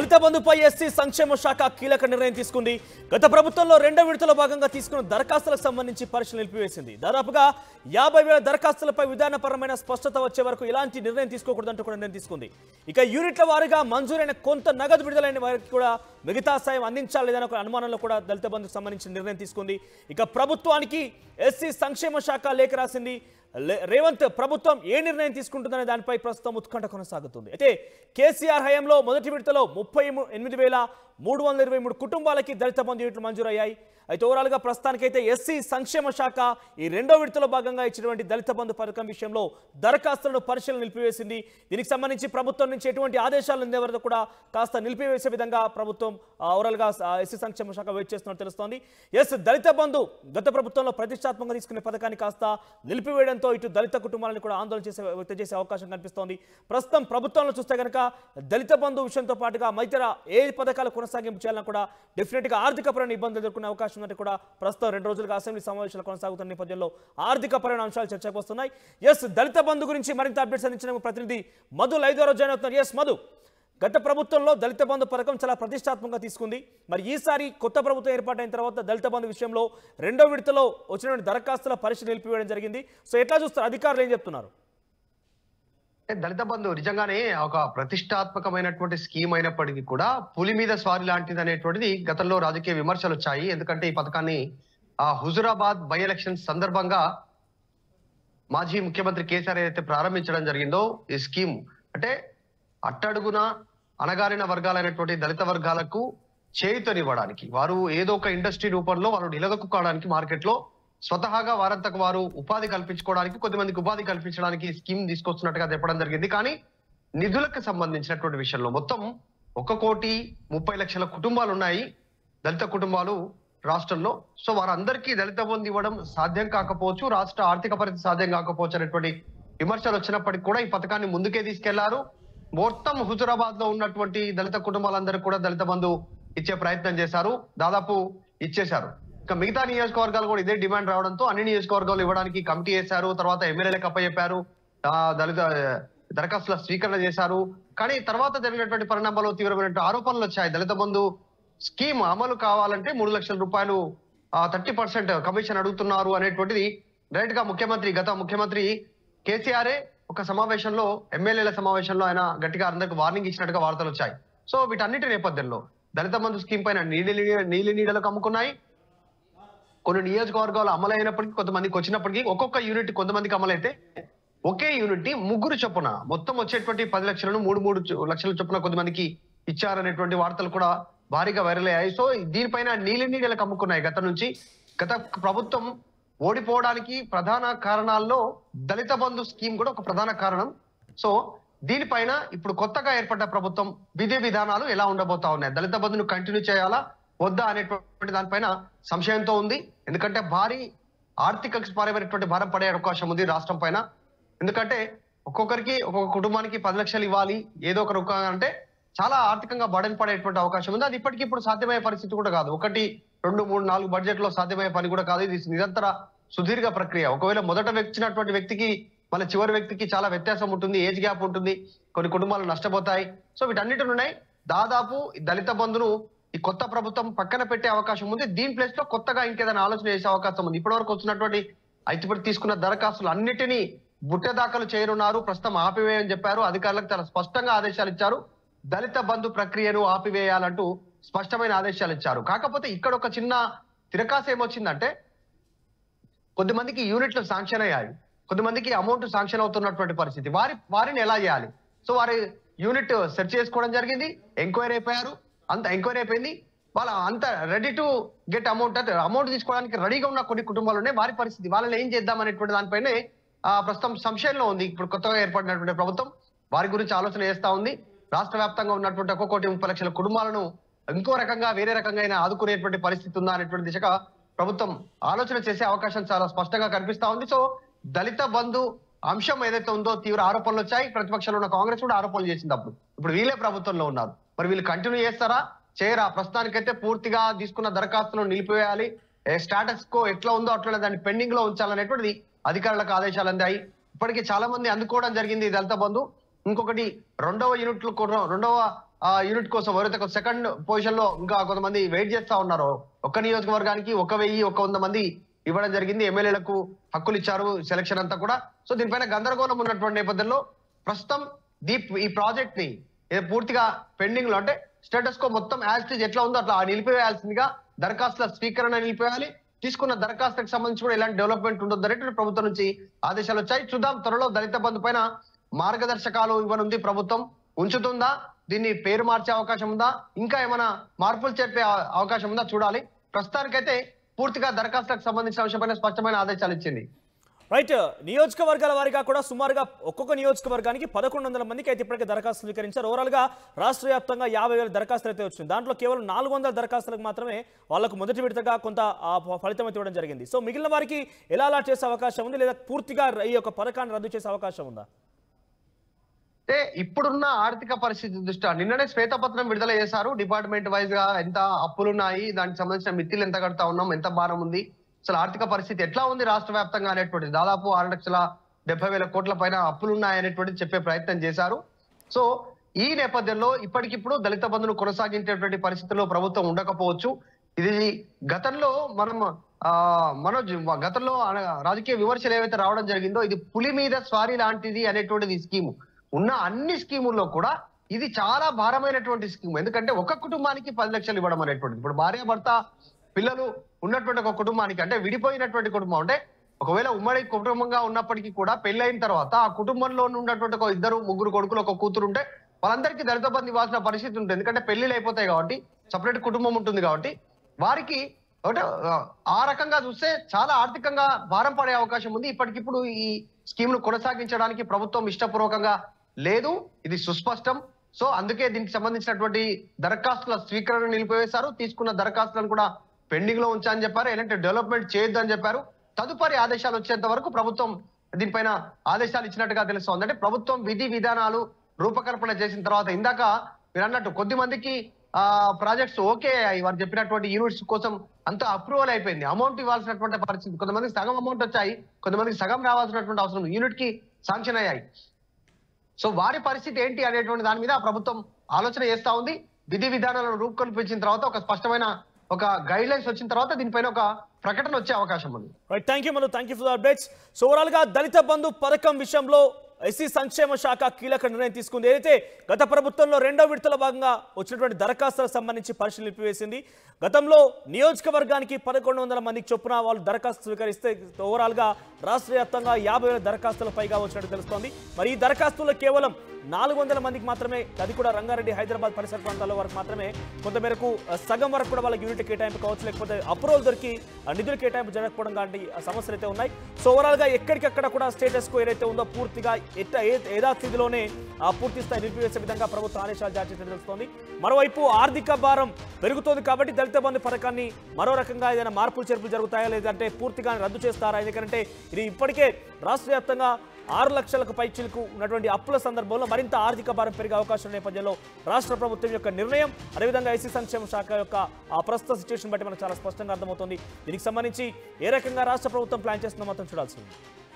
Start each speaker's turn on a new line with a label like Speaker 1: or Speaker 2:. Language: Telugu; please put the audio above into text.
Speaker 1: దళిత బంధుపై ఎస్సీ సంక్షేమ శాఖ కీలక నిర్ణయం తీసుకుంది గత ప్రభుత్వంలో రెండో విడతలో భాగంగా తీసుకున్న దరఖాస్తులకు సంబంధించి పరీక్షలు నిలిపివేసింది దాదాపుగా యాభై వేల దరఖాస్తులపై విధానపరమైన స్పష్టత వచ్చే వరకు ఇలాంటి నిర్ణయం తీసుకోకూడదంటూ కూడా నిర్ణయం తీసుకుంది ఇక యూనిట్ల వారీగా మంజూరైన కొంత నగదు విడుదలైన వారికి కూడా మిగతా సాయం అందించాలి లేదన్న ఒక అనుమానంలో కూడా దళిత బంధుకు సంబంధించిన నిర్ణయం తీసుకుంది ఇక ప్రభుత్వానికి ఎస్సీ సంక్షేమ శాఖ లేఖ రాసింది లే- రేవంత్ ప్రభుత్వం ఏ నిర్ణయం తీసుకుంటుందనే దానిపై ప్రస్తుతం ఉత్కంఠ కొనసాగుతుంది అయితే కేసీఆర్ హయాంలో మొదటి విడతలో ముప్పై ము- ఎనిమిది వేల మూడు వందల ఇరవై మూడు కుటుంబాలకి దళిత బంధు యూనిట్లు మంజూరయ్యాయి అయితే ఓవరాల్గా ప్రస్తుతానికైతే ఎస్సీ సంక్షేమ శాఖ ఈ రెండో విడతలో భాగంగా ఇచ్చినటువంటి దళిత బంధు పథకం విషయంలో దరఖాస్తులను పరిశీలన నిలిపివేసింది దీనికి సంబంధించి ప్రభుత్వం నుంచి ఎటువంటి ఆదేశాలు అందే వరకు కూడా కాస్త నిలిపివేసే విధంగా ప్రభుత్వం ఆ, ఓవరాల్గా ఆ, ఎస్సీ సంక్షేమ శాఖ వెయిట్ చేస్తున్నట్టు తెలుస్తోంది ఎస్ దళిత బంధు గత ప్రభుత్వంలో ప్రతిష్టాత్మకంగా తీసుకునే పథకాన్ని కాస్త నిలిపివేయడంతో ఇటు దళిత కుటుంబాలను కూడా ఆందోళన చేసే వ్యక్తం చేసే అవకాశం కనిపిస్తోంది ప్రస్తుతం ప్రభుత్వంలో చూస్తే కనుక దళిత బంధు విషయంతో పాటుగా మైతర ఏ పథకాలు కొనసాగింపు చేయాలన్నా కూడా డెఫినెట్గా ఆర్థికపరమైన ఇబ్బందులు ఎదుర్కొనే అవకాశం ఉందంటే కూడా ప్రస్తుతం రెండు రోజులుగా అసెంబ్లీ సమావేశాలు కొనసాగుతున్న నేపథ్యంలో ఆర్థికపరమైన అంశాలు చర్చకు వస్తున్నాయి ఎస్ దళిత బంధు గురించి మరింత అప్డేట్స్ అందించిన ప్రతినిధి మధు ఐదో రోజు జాయిన్ అవుతున్నారు ఎస్ మధు గత ప్రభుత్వంలో దళిత బంధు పథకం చాలా ప్రతిష్టాత్మకంగా తీసుకుంది మరి ఈసారి కొత్త ప్రభుత్వం ఏర్పాటైన తర్వాత దళిత బంధు విషయంలో రెండో విడతలో వచ్చినటువంటి దరఖాస్తుల పరీక్ష నిలిపివేయడం జరిగింది సో ఎట్లా చూస్తారు అధికారులు ఏం చెప్తున్నారు
Speaker 2: అంటే దళిత బంధు నిజంగానే ఒక ప్రతిష్టాత్మకమైనటువంటి స్కీమ్ అయినప్పటికీ కూడా పులి మీద స్వారీ లాంటిది అనేటువంటిది గతంలో రాజకీయ విమర్శలు వచ్చాయి ఎందుకంటే ఈ పథకాన్ని ఆ హుజురాబాద్ బై ఎలక్షన్ సందర్భంగా మాజీ ముఖ్యమంత్రి కేసీఆర్ ఏదైతే ప్రారంభించడం జరిగిందో ఈ స్కీమ్ అంటే అట్టడుగున అణగారిన వర్గాలైనటువంటి దళిత వర్గాలకు చేయుతనివ్వడానికి వారు ఏదో ఒక ఇండస్ట్రీ రూపంలో వారు నిలదొక్కుకోవడానికి మార్కెట్లో స్వతహాగా వారంతకు వారు ఉపాధి కల్పించుకోవడానికి కొద్దిమందికి ఉపాధి కల్పించడానికి ఈ స్కీమ్ తీసుకొస్తున్నట్టుగా చెప్పడం జరిగింది కానీ నిధులకు సంబంధించినటువంటి విషయంలో మొత్తం ఒక కోటి ముప్పై లక్షల కుటుంబాలు ఉన్నాయి దళిత కుటుంబాలు రాష్ట్రంలో సో వారందరికీ దళిత బంధు ఇవ్వడం సాధ్యం కాకపోవచ్చు రాష్ట్ర ఆర్థిక పరిస్థితి సాధ్యం కాకపోవచ్చు అనేటువంటి విమర్శలు వచ్చినప్పటికీ కూడా ఈ పథకాన్ని ముందుకే తీసుకెళ్లారు మొత్తం హుజురాబాద్ లో ఉన్నటువంటి దళిత కుటుంబాలందరూ కూడా దళిత బంధు ఇచ్చే ప్రయత్నం చేశారు దాదాపు ఇచ్చేశారు ఇక మిగతా నియోజకవర్గాలు కూడా ఇదే డిమాండ్ రావడంతో అన్ని నియోజకవర్గాలు ఇవ్వడానికి కమిటీ వేశారు తర్వాత ఎమ్మెల్యేలకు అప్పచెప్పారు ఆ, దళిత దరఖాస్తుల స్వీకరణ చేశారు కానీ తర్వాత జరిగినటువంటి పరిణామాల్లో తీవ్రమైనటువంటి ఆరోపణలు వచ్చాయి దళిత బంధు స్కీమ్ అమలు కావాలంటే మూడు లక్షల రూపాయలు థర్టీ పర్సెంట్ కమిషన్ అడుగుతున్నారు అనేటువంటిది డైరెక్ట్ గా ముఖ్యమంత్రి గత ముఖ్యమంత్రి కేసీఆర్ఏ ఒక సమావేశంలో ఎమ్మెల్యేల సమావేశంలో ఆయన గట్టిగా అందరికి వార్నింగ్ ఇచ్చినట్టుగా వార్తలు వచ్చాయి సో వీటన్నిటి నేపథ్యంలో దళిత బంధు స్కీమ్ పైన నీలి నీలి నీడలకు అమ్ముకున్నాయి కొన్ని నియోజకవర్గాలు అమలైనప్పటికీ కొంతమందికి వచ్చినప్పటికీ ఒక్కొక్క యూనిట్ కొంతమందికి అమలైతే ఒకే యూనిట్ ని ముగ్గురు చొప్పున మొత్తం వచ్చేటువంటి పది లక్షలను మూడు మూడు చొ- లక్షల చొప్పున కొంతమందికి ఇచ్చారనేటువంటి వార్తలు కూడా భారీగా వైరల్ అయ్యాయి సో దీనిపైన నీలి నీడలకు అమ్ముకున్నాయి గత నుంచి గత ప్రభుత్వం ఓడిపోవడానికి ప్రధాన కారణాల్లో దళిత బంధు స్కీమ్ కూడా ఒక ప్రధాన కారణం సో దీనిపైన ఇప్పుడు కొత్తగా ఏర్పడ్డ ప్రభుత్వం విధి విధానాలు ఎలా ఉండబోతా ఉన్నాయి దళిత బంధును కంటిన్యూ చేయాలా వద్దా అనేటువంటి దానిపైన సంశయంతో ఉంది ఎందుకంటే భారీ ఆర్థిక పరమైనటువంటి భారం పడే అవకాశం ఉంది రాష్ట్రం పైన ఎందుకంటే ఒక్కొక్కరికి ఒక్కొక్క కుటుంబానికి పది లక్షలు ఇవ్వాలి ఏదో ఒక రూపంగా అంటే చాలా ఆర్థికంగా బడన్ పడేటువంటి అవకాశం ఉంది అది ఇప్పటికీ ఇప్పుడు సాధ్యమయ్యే పరిస్థితి కూడా కాదు ఒకటి రెండు మూడు నాలుగు బడ్జెట్ లో సాధ్యమయ్యే పని కూడా కాదు ఇది నిరంతర సుదీర్ఘ ప్రక్రియ ఒకవేళ మొదట వచ్చినటువంటి వ్యక్తికి మళ్ళీ చివరి వ్యక్తికి చాలా వ్యత్యాసం ఉంటుంది ఏజ్ గ్యాప్ ఉంటుంది కొన్ని కుటుంబాలు నష్టపోతాయి సో వీటన్నిటి ఉన్నాయి దాదాపు ఈ దళిత బంధును ఈ కొత్త ప్రభుత్వం పక్కన పెట్టే అవకాశం ఉంది దీని ప్లేస్ లో కొత్తగా ఇంకేదైనా ఆలోచన చేసే అవకాశం ఉంది ఇప్పటివరకు వచ్చినటువంటి ఇప్పటి తీసుకున్న దరఖాస్తులు అన్నిటినీ బుట్ట దాఖలు చేయనున్నారు ప్రస్తుతం ఆపివేయని చెప్పారు అధికారులకు చాలా స్పష్టంగా ఆదేశాలు ఇచ్చారు దళిత బంధు ప్రక్రియను ఆపివేయాలంటూ స్పష్టమైన ఆదేశాలు ఇచ్చారు కాకపోతే ఇక్కడ ఒక చిన్న తిరకాసు ఏమొచ్చిందంటే కొద్దిమందికి యూనిట్లు శాంక్షన్ అయ్యాయి కొద్దిమందికి అమౌంట్ శాంక్షన్ అవుతున్నటువంటి పరిస్థితి వారి వారిని ఎలా చేయాలి సో వారి యూనిట్ సెర్చ్ చేసుకోవడం జరిగింది ఎంక్వైరీ అయిపోయారు అంత ఎంక్వైరీ అయిపోయింది వాళ్ళ అంత రెడీ టు గెట్ అమౌంట్ అంటే అమౌంట్ తీసుకోవడానికి రెడీగా ఉన్న కొన్ని కుటుంబాలు ఉన్నాయి వారి పరిస్థితి వాళ్ళని ఏం చేద్దాం అనేటువంటి దానిపైనే ఆ, ప్రస్తుతం సంశయంలో ఉంది ఇప్పుడు కొత్తగా ఏర్పడినటువంటి ప్రభుత్వం వారి గురించి ఆలోచన చేస్తా ఉంది రాష్ట్ర వ్యాప్తంగా ఉన్నటువంటి ఒక్కొక్క కోటి ముప్పై లక్షల కుటుంబాలను ఇంకో రకంగా వేరే రకంగా అయినా ఆదుకునేటువంటి పరిస్థితి ఉందా అనేటువంటి దిశగా ప్రభుత్వం ఆలోచన చేసే అవకాశం చాలా స్పష్టంగా కనిపిస్తా ఉంది సో దళిత బంధు అంశం ఏదైతే ఉందో తీవ్ర ఆరోపణలు వచ్చాయి ప్రతిపక్షంలో ఉన్న కాంగ్రెస్ కూడా ఆరోపణలు చేసింది అప్పుడు ఇప్పుడు వీళ్ళే ప్రభుత్వంలో ఉన్నారు మరి వీళ్ళు కంటిన్యూ చేస్తారా చేయరా ప్రస్తుతానికైతే పూర్తిగా తీసుకున్న దరఖాస్తులను నిలిపివేయాలి స్టాటస్ కో ఎట్లా ఉందో అట్లనే దాన్ని పెండింగ్ లో ఉంచాలనేటువంటిది అధికారులకు ఆదేశాలు అందాయి ఇప్పటికీ చాలా మంది అందుకోవడం జరిగింది ఈ దళిత బంధు ఇంకొకటి రెండవ యూనిట్లు కూడా రెండవ ఆ యూనిట్ కోసం ఎవరైతే సెకండ్ పొజిషన్ లో ఇంకా కొంతమంది వెయిట్ చేస్తా ఉన్నారో ఒక్క నియోజకవర్గానికి ఒక వెయ్యి ఒక వంద మంది ఇవ్వడం జరిగింది ఎమ్మెల్యేలకు హక్కులు ఇచ్చారు సెలక్షన్ అంతా కూడా సో దీనిపైన గందరగోళం ఉన్నటువంటి నేపథ్యంలో ప్రస్తుతం దీప్ ఈ ప్రాజెక్ట్ ని ఇది పూర్తిగా పెండింగ్ లో అంటే స్టేటస్ కో మొత్తం యాజ్ ఎట్లా ఉందో అట్లా నిలిపివేయాల్సిందిగా దరఖాస్తుల స్వీకరణ నిలిపివేయాలి తీసుకున్న దరఖాస్తులకు సంబంధించి కూడా ఎలాంటి డెవలప్మెంట్ ఉండదు అనేటువంటి ప్రభుత్వం నుంచి ఆదేశాలు వచ్చాయి చూద్దాం త్వరలో దళిత బంధు పైన మార్గదర్శకాలు ఇవ్వనుంది ప్రభుత్వం ఉంచుతుందా దీన్ని పేరు మార్చే అవకాశం ఉందా ఇంకా ఏమైనా మార్పులు చెప్పే అవ- అవకాశం ఉందా చూడాలి ప్రస్తుతానికైతే పూర్తిగా దరఖాస్తులకు సంబంధించిన అంశంపైన స్పష్టమైన ఆదేశాలు ఇచ్చింది
Speaker 1: రైట్ నియోజకవర్గాల వారిగా కూడా సుమారుగా ఒక్కొక్క నియోజకవర్గానికి పదకొండు వందల మందికి అయితే ఇప్పటికే దరఖాస్తులు స్వీకరించారు ఓవరాల్ గా రాష్ట్ర వ్యాప్తంగా యాభై వేల దరఖాస్తులు అయితే వచ్చింది దాంట్లో కేవలం నాలుగు వందల దరఖాస్తులకు మాత్రమే వాళ్ళకు మొదటి విడతగా కొంత ఆ, ఫ- ఫలితం అయితే ఇవ్వడం జరిగింది సో మిగిలిన వారికి ఎలా అలా చేసే అవకాశం ఉంది లేదా పూర్తిగా ఈ యొక్క పథకాన్ని రద్దు చేసే అవకాశం ఉందా
Speaker 2: అంటే ఇప్పుడున్న ఆర్థిక పరిస్థితి దృష్ట్యా నిన్ననే శ్వేతపత్రం విడుదల చేశారు డిపార్ట్మెంట్ వైజ్ గా ఎంత అప్పులున్నాయి దానికి సంబంధించిన మిత్తిలు ఎంత కడతా ఉన్నాం ఎంత భారం ఉంది అసలు ఆర్థిక పరిస్థితి ఎట్లా ఉంది రాష్ట్ర వ్యాప్తంగా అనేటువంటిది దాదాపు ఆరు లక్షల డెబ్బై వేల కోట్ల పైన అప్పులు ఉన్నాయనేటువంటిది చెప్పే ప్రయత్నం చేశారు సో ఈ నేపథ్యంలో ఇప్పటికిప్పుడు దళిత బంధును కొనసాగించేటువంటి పరిస్థితుల్లో ప్రభుత్వం ఉండకపోవచ్చు ఇది గతంలో మనం ఆ మనోజ్ గతంలో అన- రాజకీయ విమర్శలు ఏవైతే రావడం జరిగిందో ఇది పులి మీద స్వారీ లాంటిది అనేటువంటిది ఈ స్కీము ఉన్న అన్ని స్కీముల్లో కూడా ఇది చాలా భారమైనటువంటి స్కీమ్ ఎందుకంటే ఒక కుటుంబానికి పది లక్షలు ఇవ్వడం అనేటువంటిది ఇప్పుడు భార్య భర్త పిల్లలు ఉన్నటువంటి ఒక కుటుంబానికి అంటే విడిపోయినటువంటి కుటుంబం అంటే ఒకవేళ ఉమ్మడి కుటుంబంగా ఉన్నప్పటికీ కూడా పెళ్ళైన తర్వాత ఆ కుటుంబంలో ఉన్నటువంటి ఒక ఇద్దరు ముగ్గురు కొడుకులు ఒక కూతురు ఉంటే వాళ్ళందరికీ దళిత బంధు ఇవ్వాల్సిన పరిస్థితి ఉంటుంది ఎందుకంటే పెళ్లిళ్ళు అయిపోతాయి కాబట్టి సపరేట్ కుటుంబం ఉంటుంది కాబట్టి వారికి అంటే ఆ, ఆ రకంగా చూస్తే చాలా ఆర్థికంగా భారం పడే అవకాశం ఉంది ఇప్పటికిప్పుడు ఈ స్కీమ్ ను కొనసాగించడానికి ప్రభుత్వం ఇష్టపూర్వకంగా లేదు ఇది సుస్పష్టం సో అందుకే దీనికి సంబంధించినటువంటి దరఖాస్తుల స్వీకరణ నిలిపివేశారు తీసుకున్న దరఖాస్తులను కూడా పెండింగ్ లో ఉంచని చెప్పారు ఎలాంటి డెవలప్మెంట్ చేయొద్దు అని చెప్పారు తదుపరి ఆదేశాలు వచ్చేంత వరకు ప్రభుత్వం దీనిపైన ఆదేశాలు ఇచ్చినట్టుగా తెలుస్తోంది అంటే ప్రభుత్వం విధి విధానాలు రూపకల్పన చేసిన తర్వాత ఇందాక మీరు అన్నట్టు కొద్ది మందికి ఆ ప్రాజెక్ట్స్ ఓకే అయ్యాయి వారు చెప్పినటువంటి యూనిట్స్ కోసం అంతా అప్రూవల్ అయిపోయింది అమౌంట్ ఇవ్వాల్సినటువంటి పరిస్థితి కొంతమందికి సగం అమౌంట్ వచ్చాయి కొంతమందికి సగం రావాల్సినటువంటి అవసరం యూనిట్ కి శాంక్షన్ అయ్యాయి సో వారి పరిస్థితి ఏంటి అనేటువంటి దాని మీద ప్రభుత్వం ఆలోచన చేస్తా ఉంది విధి విధానాలను రూపకల్పించిన తర్వాత ఒక స్పష్టమైన ఒక గైడ్ లైన్స్ వచ్చిన తర్వాత దీనిపైన ఒక ప్రకటన వచ్చే అవకాశం ఉంది
Speaker 1: right thank you Manu thank you for updates so overall గా దళిత బంధు పథకం విషయంలో ఎస్సీ సంక్షేమ శాఖ కీలక నిర్ణయం తీసుకుంది ఏదైతే గత ప్రభుత్వంలో రెండో విడతల భాగంగా వచ్చినటువంటి దరఖాస్తులకు సంబంధించి పరిశీలన నిలిపివేసింది గతంలో నియోజకవర్గానికి పదకొండు వందల మందికి చొప్పున వాళ్ళు దరఖాస్తు స్వీకరిస్తే ఓవరాల్ గా రాష్ట్ర వ్యాప్తంగా యాభై వేల దరఖాస్తుల పైగా వచ్చినట్టు తెలుస్తోంది మరి ఈ దరఖాస్తుల్లో కేవలం నాలుగు వందల మందికి మాత్రమే అది కూడా రంగారెడ్డి హైదరాబాద్ పరిసర ప్రాంతాల వరకు మాత్రమే కొంతమేరకు ఆ, సగం వరకు కూడా వాళ్ళకి యూనిట్ కేటాయింపు కావచ్చు లేకపోతే అప్రూవల్ దొరికి ఆ, నిధుల కేటాయింపు జరగకపోవడం లాంటి ఆ, సమస్యలు అయితే ఉన్నాయి సో ఓవరాల్ గా ఎక్కడికక్కడ కూడా స్టేటస్ కో ఏదైతే ఉందో పూర్తిగా ఎట్ట ఏ- యథాస్థితిలోనే ఆ పూర్తి స్థాయి నిలిపివేసే విధంగా ప్రభుత్వం ఆదేశాలు జారీ చేసినట్టు తెలుస్తోంది మరోవైపు ఆర్థిక భారం పెరుగుతోంది కాబట్టి దళిత బంధు పథకాన్ని మరో రకంగా ఏదైనా మార్పులు చేర్పులు జరుగుతాయా లేదంటే పూర్తిగా రద్దు చేస్తారా ఎందుకంటే ఇది ఇప్పటికే రాష్ట్ర వ్యాప్తంగా ఆరు లక్షలకు పైచిలకు ఉన్నటువంటి అప్పుల సందర్భంలో మరింత ఆర్థిక భారం పెరిగే అవకాశం ఉన్న నేపథ్యంలో రాష్ట్ర ప్రభుత్వం యొక్క నిర్ణయం అదేవిధంగా ఐసీ సంక్షేమ శాఖ యొక్క ఆ ప్రస్తుత సిచ్యువేషన్ బట్టి మనకు చాలా స్పష్టంగా అర్థమవుతుంది దీనికి సంబంధించి ఏ రకంగా రాష్ట్ర ప్రభుత్వం ప్లాన్ చేస్తుందో మొత్తం చూడాల్సి ఉంది